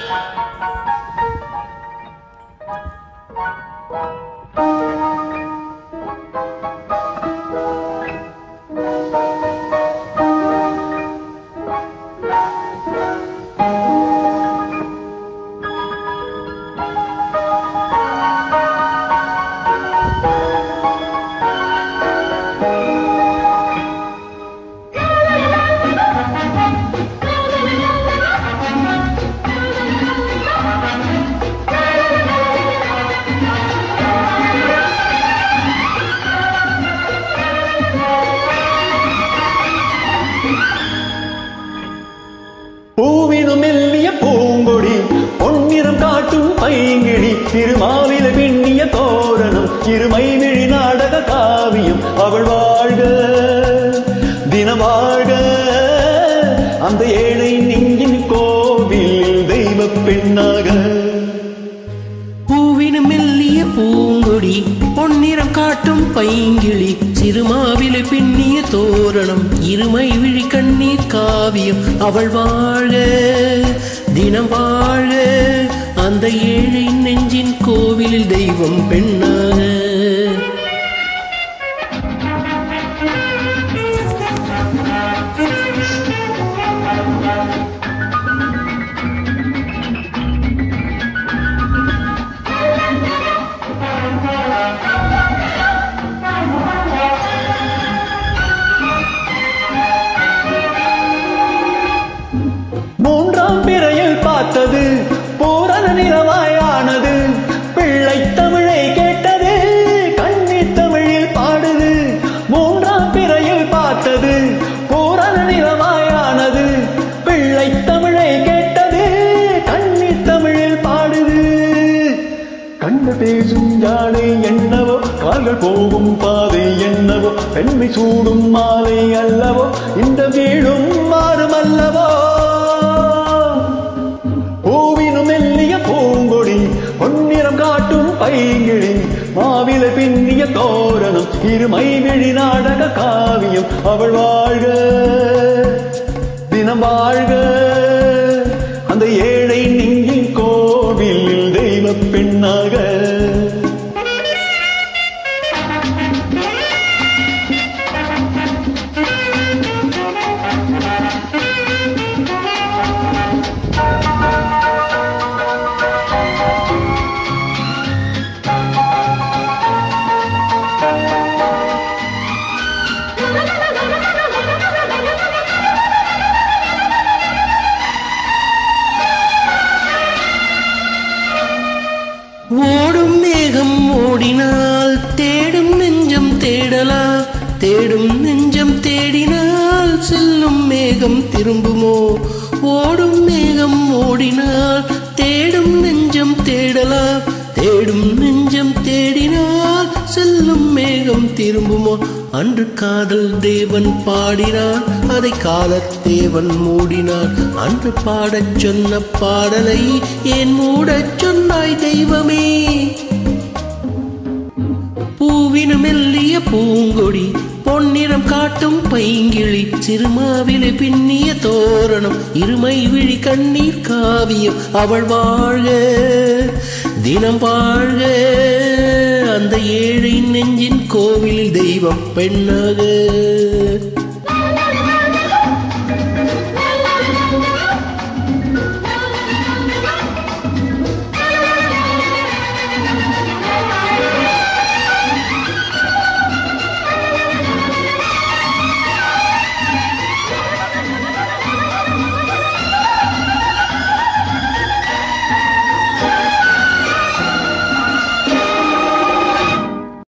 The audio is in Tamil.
பூவினும் மெல்லிய பூங்கொடி பொன்னிறம் காட்டும் பைங்கிழி திருமாவில பின்னிய தோரணம் இருமை விழி நாடக காவியம் அவள் வாழ்க தினம் வாழ்க அந்த ஏழை நெஞ்சின் கோவில் தெய்வ பெண்ணாக பூவினும் மெல்லிய பூங்கொடி பொன்னிறம் காட்டும் பைங்கிளி சிறுமாவிலை பின்னிய தோரணம் இருமை விழி கண்ணீர் காவியம் அவள் வாழ தினம் வாழ அந்த ஏழை நெஞ்சின் கோவிலில் தெய்வம் பெண்ணாக மூன்றாம் பிறையில் பார்த்தது பூரண நிறமாயானது பிள்ளை தமிழை கேட்டது கண்ணி தமிழில் பாடுது மூன்றாம் பிறையில் பார்த்தது பூரண நிறமாயானது பிள்ளை தமிழை கேட்டது கண்ணி தமிழில் பாடுது கண்டு பேசும் ஜாடை என்னவோ கால்கள் போகும் பாதை என்னவோ பெண்மை சூடும் மாலை அல்லவோ இந்த வீடும் மாறும் அல்லவோ பூவினும் மெல்லிய பூங்கொடி பொன்னிறம் காட்டும் பைங்கிழி மாவில பின்னிய தோரணம் இருமை விழி நாடக காவியம் அவள் வாழ்க தினம் வாழ்க அந்த ஏழை நெஞ்சின் கோவில் தெய்வ பெண்ணாக ஓடும் மேகம் ஓடினால் தேடும் நெஞ்சம் தேடலா தேடும் நெஞ்சம் தேடினால் செல்லும் மேகம் திரும்புமோ ஓடும் மேகம் ஓடினால் தேடும் நெஞ்சம் தேடலா தேடும் நெஞ்சம் தேடினால் செல்லும் மேகம் திரும்புமோ அன்று காதல் தேவன் பாடினான் அதை காலத்தேவன் மூடினான் அன்று பாடச் சொன்ன பாடலை ஏன் மூடச் சொன்னாய் தெய்வமே பூவினு மெல்லிய பூங்கொடி பொன்னிறம் காட்டும் பைங்கிழி சிறுமாவிலை பின்னிய தோரணம் இருமை விழி கண்ணீர் காவியம் அவள் வாழ்க தினம் வாழ்க அந்த ஏழை நெஞ்சின் கோவிலில் தெய்வம் பெண்ணாக